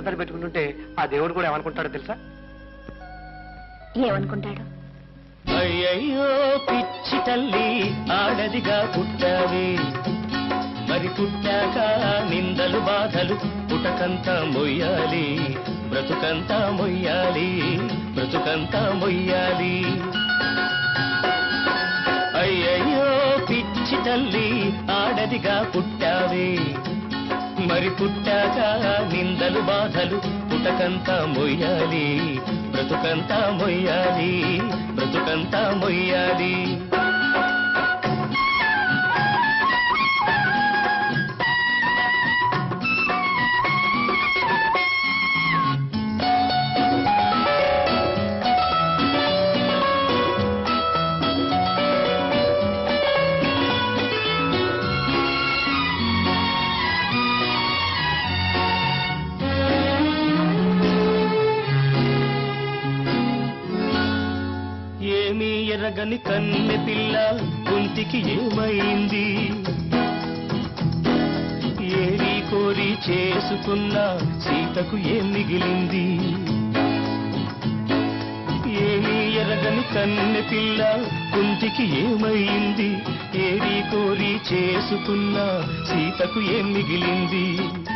పేరు పెట్టుకుంటుంటే ఆ దేవుడు కూడా ఏమనుకుంటాడో తెలుసా ఏమనుకుంటాడు అయ్యయ్యో పిచ్చి తల్లి ఆడదిగా పుట్టావే మరి పుట్టాక నిందలు బాధలు పుటకంతా మొయ్యాలి బ్రతుకంతా మొయ్యాలి బ్రతుకంతా మొయ్యాలి అయ్యయ్యో పిచ్చి తల్లి ఆడదిగా పుట్టావే మరి పుట్టాక నిందలు బాధలు పుటకంతా మొయ్యాలి బ్రతుకంతా మొయ్యాలి బ్రతుకంతా మొయ్యాలి ఏమీ ఎరగని కన్నె పిల్ల గుంతికి ఏమైంది ఏరి కోరి చేసుకున్న సీతకు ఏం మిగిలింది ఏమీ ఎరగని కన్నె పిల్ల గుంతికి ఏమైంది ఏరి కోరి చేసుకున్న సీతకు ఏం మిగిలింది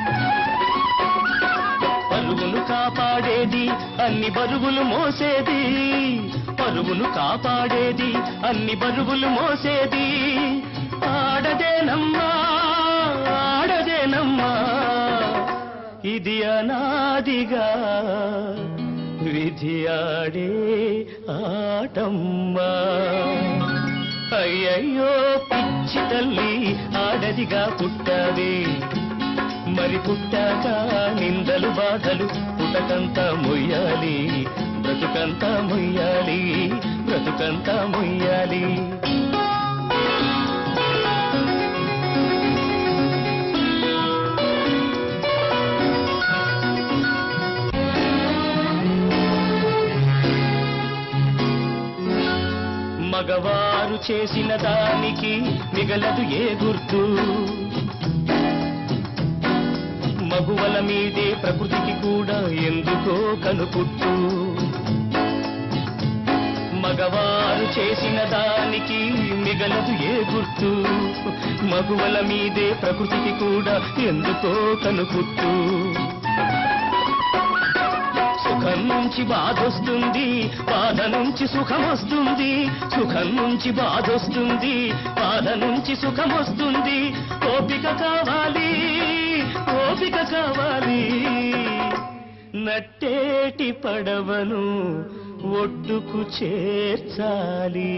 పరుగును కాపాడేది అన్ని బరువులు మోసేది పరుగును కాపాడేది అన్ని బరువులు మోసేది ఆడదేనమ్మా ఆడదేనమ్మా ఇది అనాదిగా విధి ఆడే ఆటమ్మా అయ్యయ్యో పిచ్చి తల్లి ఆడదిగా పుట్టావే మరి పుట్టాక నిందలు బాధలు పుటకంతా మొయ్యాలి బ్రతుకంతా మొయ్యాలి బ్రతుకంతా మొయ్యాలి మగవారు చేసిన దానికి మిగలదు ఏ గుర్తు మగువల మీదే ప్రకృతికి కూడా ఎందుకో కనుపుట్టు మగవారు చేసిన దానికి మిగలదు ఏ గుర్తు మగువల మీదే ప్రకృతికి కూడా ఎందుకో కనుపుట్టు సుఖం నుంచి బాధొస్తుంది బాధ నుంచి సుఖం వస్తుంది సుఖం నుంచి బాధొస్తుంది బాధ నుంచి సుఖం వస్తుంది ఓపిక కావాలి ఓపిక కావాలి నట్టేటి పడవను ఒడ్డుకు చేర్చాలి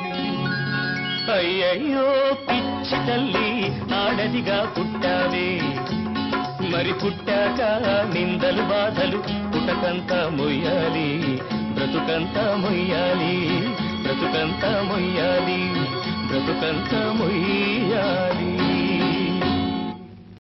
అయ్యయ్యో పిచ్చి తల్లి ఆడదిగా పుట్టావే మరి పుట్టాక నిందలు బాధలు పుటకంతా మొయ్యాలి బ్రతుకంతా మొయ్యాలి బ్రతుకంతా మొయ్యాలి బ్రతుకంతా మొయ్యాలి